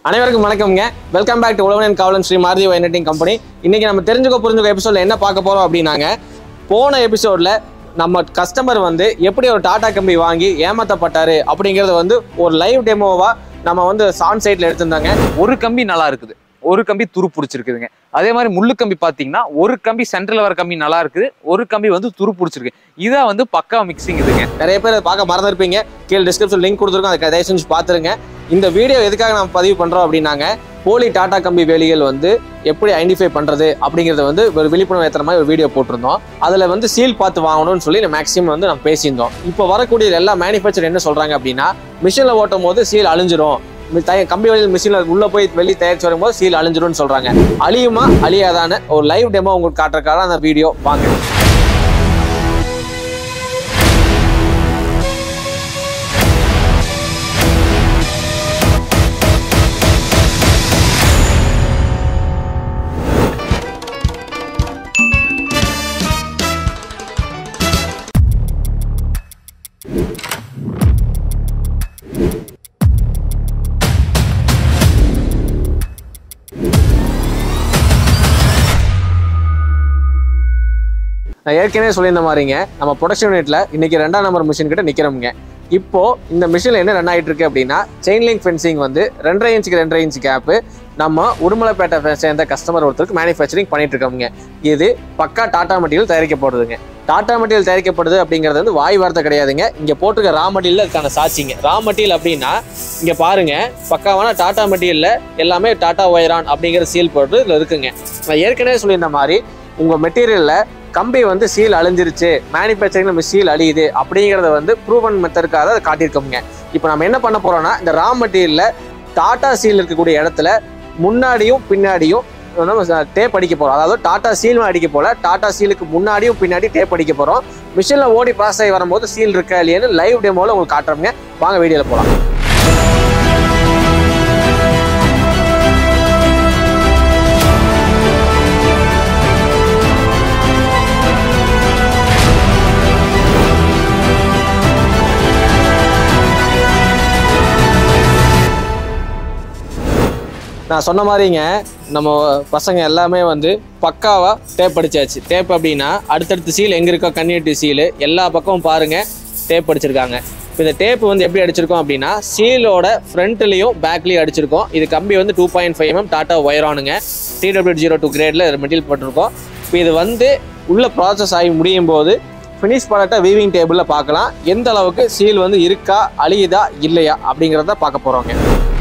அனைவருக்கும் வணக்கம்ங்க welcome back to உழவன் காவலன் ஸ்ரீ மாருதி வைனட்டிங் கம்பெனி இன்னைக்கு நம்ம தெரிஞ்சுக்க புரிஞ்சுக்க எபிசோட்ல என்ன பார்க்க போறோம் அப்படின்னாங்க போன எபிசோட்ல நம்ம கஸ்டமர் வந்து எப்படி ஒரு டாடா கம்பி வாங்கி ஏமாத்தப்பட்டாரு அப்படிங்கறத வந்து ஒரு லைவ் டெமோவா நம்ம வந்து சான் சைட்ல எடுத்திருந்தாங்க ஒரு கம்பி நல்லா இருக்குது ஒரு கம்பி துரு பிடிச்சிருக்குதுங்க அதே மாதிரி முள்ளு கம்பி பார்த்தீங்கன்னா ஒரு கம்பி சென்ட்ரல் வர கம்பி நல்லா இருக்குது ஒரு கம்பி வந்து துரு பிடிச்சிருக்கு இதான் வந்து பக்கா மிக்சிங் இதுங்க நிறைய பேர் அதை பார்க்க மறந்துருப்பீங்க கீழே டிஸ்கிரிப்ஷன் லிங்க் கொடுத்துருக்கோம் அதை தயவு செஞ்சு பார்த்துருங்க இந்த வீடியோ எதுக்காக நம்ம பதிவு பண்றோம் அப்படின்னாங்க போலி டாடா கம்பி வேலிகள் வந்து எப்படி ஐடென்டிஃபை பண்றது அப்படிங்கறத வந்து ஒரு விழிப்புணர்வு ஏற்றுற மாதிரி ஒரு வீடியோ போட்டிருந்தோம் அதுல வந்து சீல் பார்த்து வாங்கணும்னு சொல்லி மேக்ஸிமம் வந்து நம்ம பேசியிருந்தோம் இப்போ வரக்கூடிய எல்லா மேனுஃபேக்சர் என்ன சொல்றாங்க அப்படின்னா மிஷினில் ஓட்டும் போது சீல் அழிஞ்சிரும் மி- தய- கம்பி வழியில் மிஷினில் உள்ள போய் வெளியே தயாரிச்சு வரும்போது சீல் அழிஞ்சிரும்னு சொல்றாங்க அழியுமா அழியாதான்னு ஒரு லைவ் டெமோ உங்களுக்கு காட்டுறக்காக அந்த வீடியோ வாங்க நான் ஏற்கனவே சொல்லியிருந்த மாதிரிங்க நம்ம ப்ரொடக்ஷன் யூனிட்ல இன்னைக்கு ரெண்டாம் நம்பர் மிஷின் கிட்ட நிக்கிறோம்ங்க இப்போ இந்த மிஷினில் என்ன ரன் ஆயிட்டு இருக்கு அப்படின்னா செயின் லிங்க் ஃபென்சிங் வந்து ரெண்டரை இன்ச்சுக்கு ரெண்டரை இன்ச் கேப்பு நம்ம உடுமலைப்பேட்டை சேர்ந்த கஸ்டமர் ஒருத்தருக்கு மேனுஃபேக்சரிங் பண்ணிட்டு இருக்கோங்க இது பக்கா டாடா மெட்டீரியல் தயாரிக்கப்படுதுங்க டாடா மெட்டீரியல் தயாரிக்கப்படுது அப்படிங்கிறது வந்து வாய் வார்த்தை கிடையாதுங்க இங்க போட்டிருக்க ரா மெட்டீரியல் அதுக்கான சாட்சிங்க ரா மெட்டீரியல் அப்படின்னா இங்க பாருங்க பக்காவான டாடா மெட்டீரியல்ல எல்லாமே டாடா ஒயரான் அப்படிங்கிற சீல் போட்டு இதுல இருக்குங்க நான் ஏற்கனவே சொல்லியிருந்த மாதிரி உங்க மெட்டீரியல்ல கம்பி வந்து சீல் அழிஞ்சிருச்சு மேனுஃபேக்சரிங் நம்ம சீல் அழியுது அப்படிங்கிறத வந்து ப்ரூவன் மெத்தடுக்காக அதை காட்டியிருக்கோங்க இப்போ நம்ம என்ன பண்ண போறோம்னா இந்த ரா மெட்டீரியல்ல டாடா சீல் இருக்கக்கூடிய இடத்துல முன்னாடியும் பின்னாடியும் நம்ம டேப் அடிக்க போறோம் அதாவது டாடா சீல் அடிக்க போல டாடா சீலுக்கு முன்னாடியும் பின்னாடி டேப் அடிக்க போறோம் மிஷின்ல ஓடி பாஸ் ஆகி வரும்போது சீல் இருக்கா இல்லையான்னு லைவ் டெமோல உங்களுக்கு காட்டுறோங்க வாங்க வீடியோல போலாம் நான் சொன்ன மாதிரிங்க நம்ம பசங்க எல்லாமே வந்து பக்காவா டேப் அடிச்சாச்சு டேப் அப்படின்னா அடுத்தடுத்த சீல் எங்க இருக்கோ கன்னியட்டி சீல் எல்லா பக்கமும் பாருங்க டேப் அடிச்சிருக்காங்க இப்போ இந்த டேப் வந்து எப்படி அடிச்சிருக்கோம் அப்படின்னா சீலோட ஃப்ரண்ட்லேயும் பேக்லேயும் அடிச்சிருக்கோம் இது கம்பி வந்து two point five M Tata ஒயரானுங்க டிடபிள்யூ ஜீரோ டூ கிரேடில் மெட்டீரியல் போட்டிருக்கோம் இப்போ இது வந்து உள்ள ப்ராசஸ் ஆகி முடியும் போது ஃபினிஷ் ப்ராடக்டை வீவிங் டேபிளில் பார்க்கலாம் எந்த அளவுக்கு சீல் வந்து இருக்கா அழியுதா இல்லையா அப்படிங்கிறத பார்க்க போகிறோங்க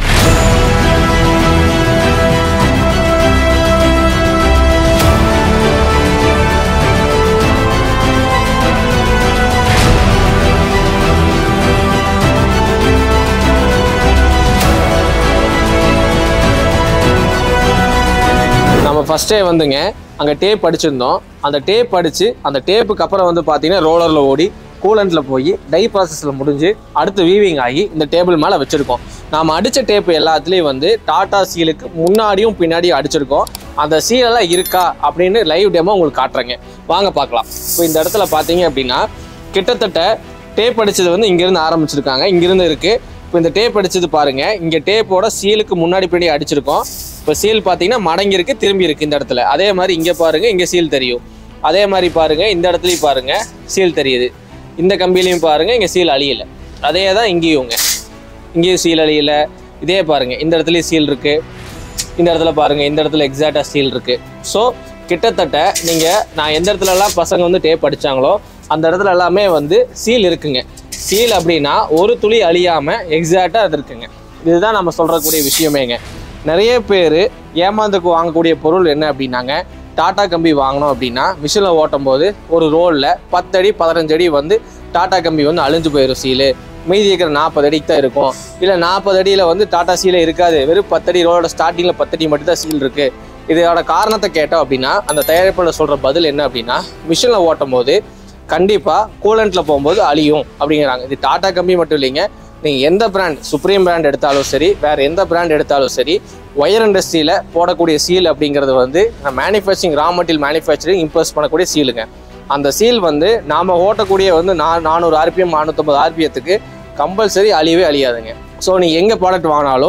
நம்ம ஃபர்ஸ்டே வந்துங்க அங்கே டேப் அடிச்சிருந்தோம் அந்த டேப் அடித்து அந்த டேப்புக்கு அப்புறம் வந்து பார்த்தீங்கன்னா ரோலரில் ஓடி கூலண்ட்டில் போய் டை ப்ராசஸில் முடிஞ்சு அடுத்து வீவிங் ஆகி இந்த டேபிள் மேலே வச்சுருக்கோம் நாம் அடித்த டேப் எல்லாத்துலேயும் வந்து டாடா சீலுக்கு முன்னாடியும் பின்னாடியும் அடிச்சிருக்கோம் அந்த சீலெல்லாம் இருக்கா அப்படின்னு லைவ் டெமோ உங்களுக்கு காட்டுறேங்க வாங்க பார்க்கலாம் இப்போ இந்த இடத்துல பார்த்தீங்க அப்படின்னா கிட்டத்தட்ட டேப் அடிச்சது வந்து இங்கேருந்து ஆரம்பிச்சிருக்காங்க இங்கிருந்து இருக்குது இப்போ இந்த டேப் அடிச்சது பாருங்க இங்கே டேப்போட சீலுக்கு முன்னாடி பின்னாடி அடிச்சிருக்கோம் இப்போ சீல் பார்த்தீங்கன்னா மடங்கி இருக்கு திரும்பி இருக்கு இந்த இடத்துல அதே மாதிரி இங்கே பாருங்க இங்கே சீல் தெரியும் அதே மாதிரி பாருங்க இந்த இடத்துலையும் பாருங்க சீல் தெரியுது இந்த கம்பிலையும் பாருங்க இங்கே சீல் அழியல அதே தான் இங்கேயுங்க இங்கேயும் சீல் அழியல இதே பாருங்க இந்த இடத்துலயும் சீல் இருக்கு இந்த இடத்துல பாருங்க இந்த இடத்துல எக்ஸாக்டா சீல் இருக்கு ஸோ கிட்டத்தட்ட நீங்க நான் எந்த இடத்துல எல்லாம் பசங்க வந்து டேப் அடிச்சாங்களோ அந்த இடத்துல எல்லாமே வந்து சீல் இருக்குங்க சீல் அப்படின்னா ஒரு துளி அழியாம எக்ஸாக்டா அது இருக்குங்க இதுதான் நம்ம சொல்றக்கூடிய விஷயமேங்க நிறைய பேர் ஏமாந்துக்கு வாங்கக்கூடிய பொருள் என்ன அப்படின்னாங்க டாடா கம்பி வாங்கினோம் அப்படின்னா மிஷினில் ஓட்டும் போது ஒரு ரோலில் பத்தடி பதினஞ்சு அடி வந்து டாடா கம்பி வந்து அழிஞ்சு போயிடும் சீலு மீதி இருக்கிற நாற்பது அடிக்கு தான் இருக்கும் இல்லை நாற்பது அடியில் வந்து டாடா சீலே இருக்காது வெறும் பத்தடி ரோலோட ஸ்டார்டிங்கில் பத்தடி மட்டும் தான் சீல் இருக்கு இதோட காரணத்தை கேட்டோம் அப்படின்னா அந்த தயாரிப்பாளர் சொல்கிற பதில் என்ன அப்படின்னா மிஷினில் ஓட்டும் போது கண்டிப்பாக கூலண்ட்டில் போகும்போது அழியும் அப்படிங்கிறாங்க இது டாடா கம்பி மட்டும் இல்லைங்க நீங்கள் எந்த பிராண்ட் சுப்ரீம் பிராண்ட் எடுத்தாலும் சரி வேறு எந்த பிராண்ட் எடுத்தாலும் சரி ஒயர் இண்டஸ்ட்ரியில் போடக்கூடிய சீல் அப்படிங்கிறது வந்து manufacturing raw material manufacturing impose பண்ணக்கூடிய சீலுங்க அந்த சீல் வந்து நாம் ஓட்டக்கூடிய வந்து நா நானூறு ஆர்பிஎம் நானூற்றம்பது ஆர்பிஎத்துக்கு கம்பல்சரி அழியவே அழியாதுங்க ஸோ நீங்கள் எங்கே ப்ராடக்ட் வாங்கினாலும்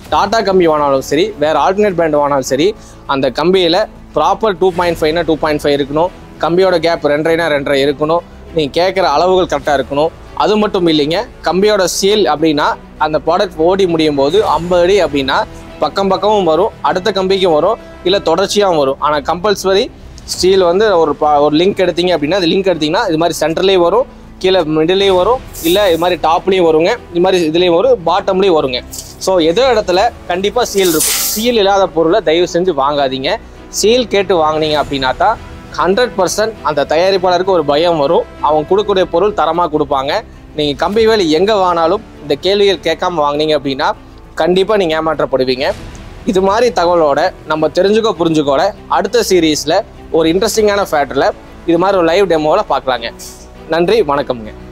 டாடா கம்பி வாங்கினாலும் சரி வேறு ஆல்டர்னேட் பிராண்ட் வாங்கினாலும் சரி அந்த கம்பியில் ப்ராப்பர் டூ பாயிண்ட் ஃபைவ்னா டூ பாயிண்ட் ஃபைவ் இருக்கணும் கம்பியோட கேப் ரெண்டரைனா ரெண்டரை இருக்கணும் நீங்கள் கேட்குற அளவுகள் கரெக்டாக இருக்கணும் அது மட்டும் இல்லைங்க கம்பியோட சீல் அப்படின்னா அந்த ப்ராடக்ட் ஓடி முடியும் போது ஐம்பது அடி அப்படின்னா பக்கம் பக்கமும் வரும் அடுத்த கம்பிக்கும் வரும் இல்லை தொடர்ச்சியாகவும் வரும் ஆனால் கம்பல்சரி ஸ்டீல் வந்து ஒரு பா- ஒரு லிங்க் எடுத்தீங்க அப்படின்னா அது லிங்க் எடுத்தீங்கன்னா இது மாதிரி சென்டர்லேயும் வரும் கீழே மிடிலையும் வரும் இல்லை இது மாதிரி டாப்லேயும் வருங்க இது மாதிரி இதுலேயும் வரும் பாட்டம்லேயும் வருங்க ஸோ எதோ இடத்துல கண்டிப்பாக சீல் இருக்கும் சீல் இல்லாத பொருளை தயவு செஞ்சு வாங்காதீங்க சீல் கேட்டு வாங்குனீங்க அப்படின்னா தான் ஹண்ட்ரட் பர்சன்ட் அந்த தயாரிப்பாளருக்கு ஒரு பயம் வரும் அவங்க கொடுக்கக்கூடிய பொருள் தரமாக கொடுப்பாங்க நீங்கள் கம்பி வேலை எங்கே வாங்கினாலும் இந்த கேள்விகள் கேட்காம வாங்குனீங்க அப்படின்னா கண்டிப்பாக நீங்கள் ஏமாற்றப்படுவீங்க இது மாதிரி தகவலோட நம்ம தெரிஞ்சுக்கோ புரிஞ்சுக்கோட அடுத்த சீரீஸில் ஒரு இன்ட்ரெஸ்டிங்கான ஃபேக்டரில் இது மாதிரி ஒரு லைவ் டெமோவில் பார்க்கலாங்க நன்றி வணக்கம்ங்க